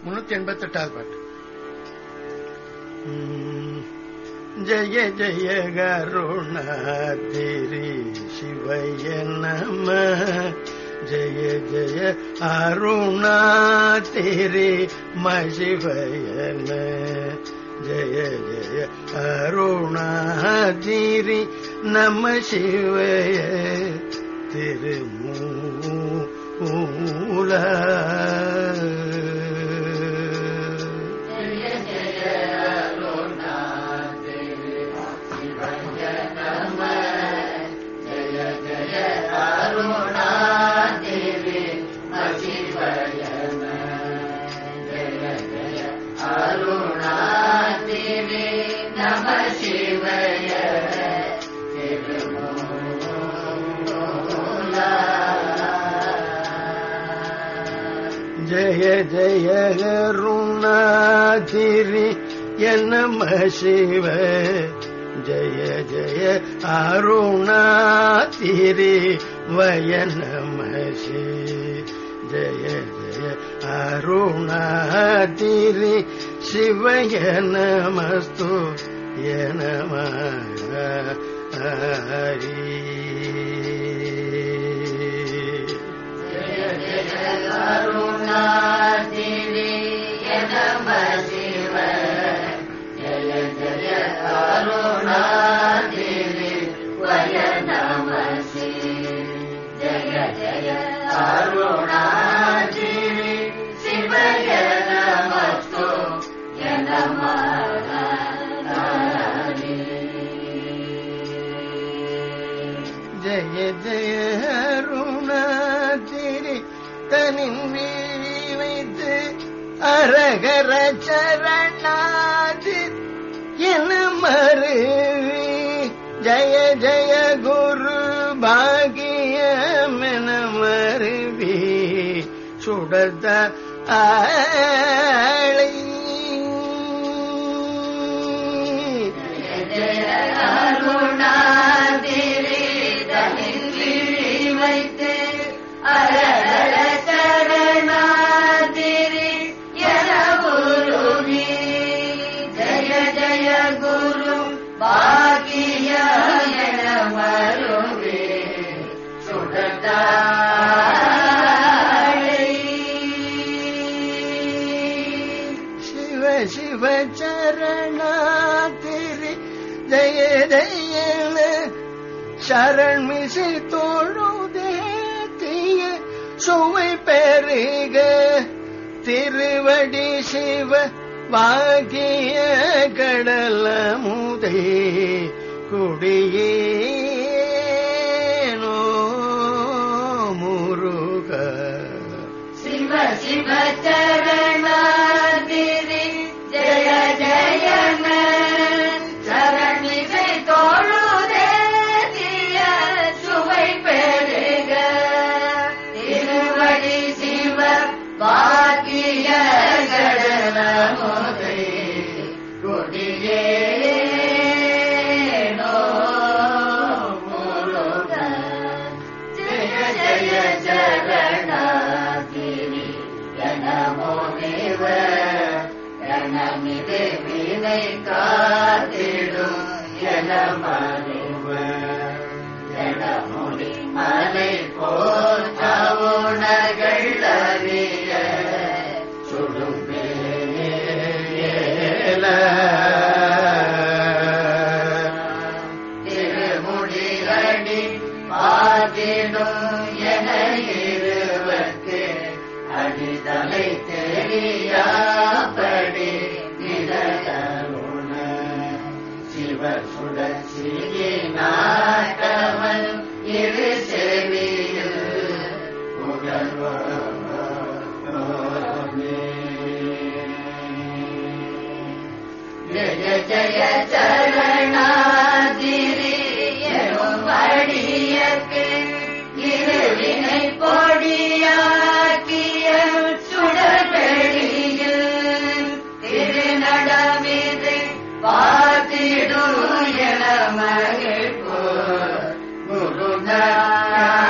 முன்னூத்தி எண்பத்தி எட்டாவது பாட்டு உம், ஜெய ஜெய கருணாதிரி சிவய நம ஜெய ஜெய அருணாதிரி மசிவயன ஜெய ஜெய அருணாதிரி நம சிவய திருமூல ஜெய ஜெய கருணாதிரி நம சிவ ஜெய ஜெய அருணாதிரி வய நம சி ஜெய ஜெய அருணாதிரி சிவய நமஸ்து ய நம ஹரி ஜெய ஜெய அருணாதிரி தனின் வீழி வைத்து அரகர சரணாதி என மருவி ஜெய ஜெய குரு பாகியமென மருவி சுடத ஆளை ಶಿವ ಶಿವ ಚರಣಾತಿರಿ ಜಯ ಜಯನ ಶರಣ್ಮಿಸಿ தோழுதே தீய சுவை பெருக திருவடி சிவ வாகிய கடல முதை குடியேனோ முருக ಶಿವ ಶಿವ ಚರಣಾದಿರಿ ಜಯ ಜಯನ சரணிசை தோழுதே தீய சுவை பெருக திருவடி சிவ பாக்கிய கடனமுதை கொடியேனோ முருக ஜய ஜய சரணாகிரி எனமோ தேவ எனமிது வினை காத்திடும் என மறிவ எனமுடி மலை போற்றவுணர்கள் அறிய சுடும் திருமுடியடி பாதிடும் என இருவர்க்கு அடிதலை தெரியாபடி நிலகருண சிவ சுடசியே நாட்டவன் இரு செவியில் ஜய ஜய சரணாதிரி எனும் அடியக்கு இருவினை பொடியாக்கிய சுடர்வெளியில் திருநடமிது பார்த்திடும் என மகிழ்ப்போ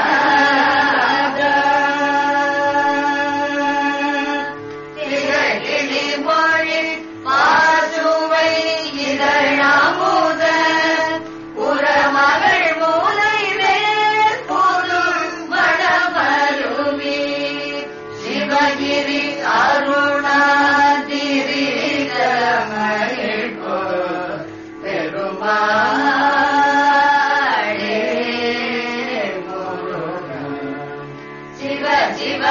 குருநாதா திகழே மாசுவை இதழாமுத உறமகள் மூலை வேர் புது மடமருவி சிவகிரி அருணாதிரி மகிழ்போ பெருமாளே முருகன் சிவ சிவ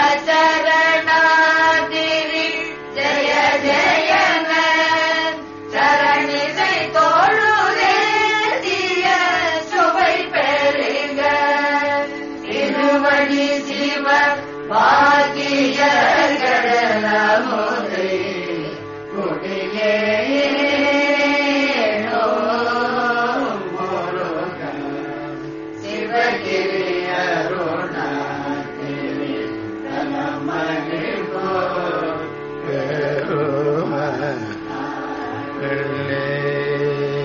சரணாதிரி ஜெய ஜெயன சரணிசை தோழுதேசிய சுவை பெருக திருவடி சிவ பாக்கிய கடலமுதை குடியே சிவகிரி அருணாதிரி தனமகிழ்போ பெரும பிள்ளை